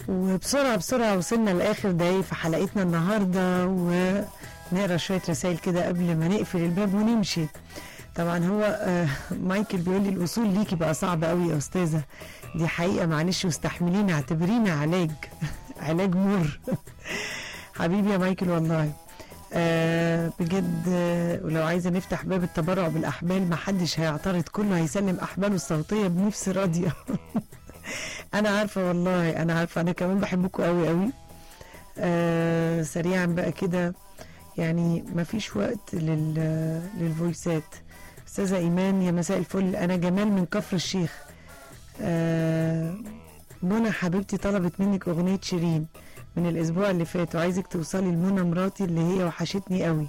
وبسرعة بسرعة وصلنا لآخر دقايق في حلقتنا النهاردة ونقرا شوية رسائل كده قبل ما نقفل الباب ونمشي طبعا هو آه مايكل بيقول لي الوصول ليكي بقى صعب قوي يا أستاذة دي حقيقة معلش واستحمليني اعتبرينا علاج علاج مر حبيبي يا مايكل والله آه بجد آه ولو عايزه نفتح باب التبرع بالاحبال محدش هيعترض كله هيسلم احباله الصوتيه بنفس راضيه انا عارفه والله انا عارفه انا كمان بحبكم قوي قوي آه سريعا بقى كده يعني مفيش وقت لل للفويسات استاذه ايمان يا مساء الفل انا جمال من كفر الشيخ آه منى حبيبتي طلبت منك اغنيه شيرين من الاسبوع اللي فات وعايزك توصلي لمنى مراتي اللي هي وحشتني قوي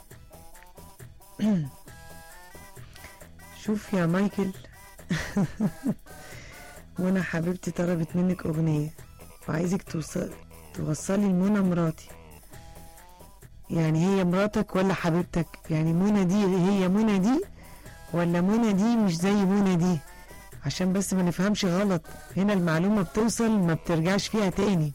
شوف يا مايكل منى حبيبتي طلبت منك اغنيه وعايزك توصل توصلي لمنى مراتي يعني هي مراتك ولا حبيبتك يعني منى دي هي منى دي ولا منى دي مش زي منى دي عشان بس ما نفهمش غلط هنا المعلومة بتوصل ما بترجعش فيها تاني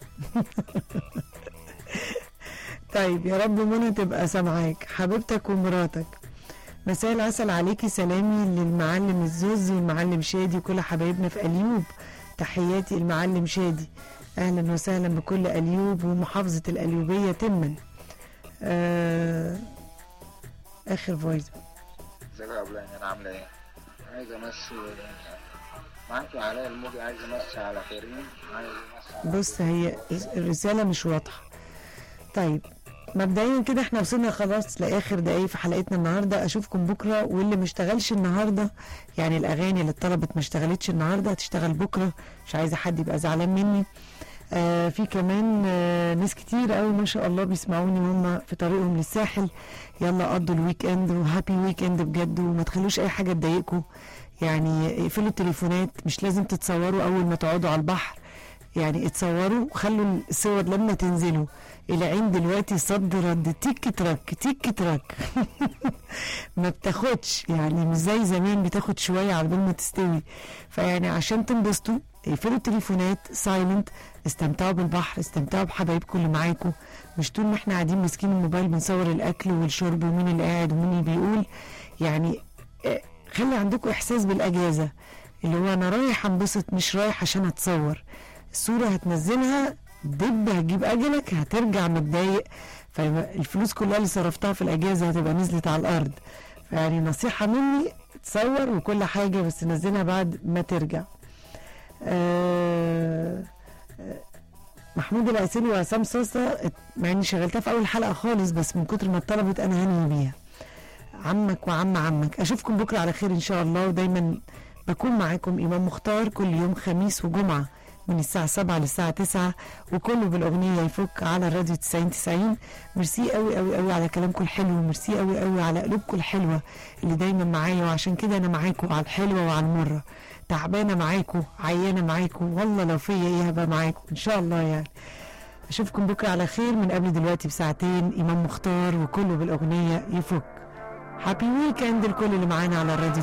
طيب يا رب منى تبقى سامعاك حبيبتك ومراتك مساء العسل عليكي سلامي للمعلم الزوزي والمعلم شادي وكل حبايبنا في اليوب تحياتي المعلم شادي اهلا وسهلا بكل اليوب ومحافظة الاليوبية تما آه اخر فويس ازيك يا ابراهيم انا عامله ايه عايز امسي معاكي علاء الموجي عايز امسي على كريم عايز امسي على بص هي الرسالة مش واضحة طيب مبدئيا كده احنا وصلنا خلاص لاخر دقايق في حلقتنا النهارده اشوفكم بكره واللي ما اشتغلش النهارده يعني الاغاني اللي اتطلبت ما اشتغلتش النهارده هتشتغل بكره مش عايزه حد يبقى زعلان مني آه في كمان آه ناس كتير قوي ما شاء الله بيسمعوني وهم في طريقهم للساحل يلا قضوا الويك اند وهابي ويك اند بجد وما تخلوش اي حاجه تضايقكم يعني اقفلوا التليفونات مش لازم تتصوروا اول ما تقعدوا على البحر يعني اتصوروا وخلوا الصور لما تنزلوا العين دلوقتي صد رد تيك تراك تيك تراك ما بتاخدش يعني مش زي زمان بتاخد شويه على بال ما تستوي فيعني عشان تنبسطوا اقفلوا التليفونات سايلنت استمتعوا بالبحر استمتعوا بحبايبكم اللي معاكم مش طول ما احنا قاعدين ماسكين الموبايل بنصور الاكل والشرب ومين اللي قاعد ومين اللي بيقول يعني اه خلي عندكم احساس بالاجازه اللي هو انا رايح انبسط مش رايح عشان اتصور الصوره هتنزلها دب هتجيب اجلك هترجع متضايق فالفلوس كلها اللي صرفتها في الاجازه هتبقى نزلت على الارض فيعني نصيحه مني تصور وكل حاجه بس نزلها بعد ما ترجع آه محمود العسيلي وعصام صاصة مع اني شغلتها في اول حلقه خالص بس من كتر ما اتطلبت انا هنوي بيها عمك وعم عمك اشوفكم بكره على خير ان شاء الله ودايما بكون معاكم امام مختار كل يوم خميس وجمعه من الساعة 7 للساعة 9 وكله بالأغنية يفك على الراديو 90 90 ميرسي قوي قوي قوي على كلامكم الحلو وميرسي قوي قوي على قلوبكم الحلوة اللي دايما معايا وعشان كده أنا معاكم على الحلوة وعلى المرة تعبانة معاكم عيانة معاكم والله لو فيا إيه هبقى معاكم إن شاء الله يعني أشوفكم بكرة على خير من قبل دلوقتي بساعتين إمام مختار وكله بالأغنية يفك هابي ويكند الكل اللي معانا على الراديو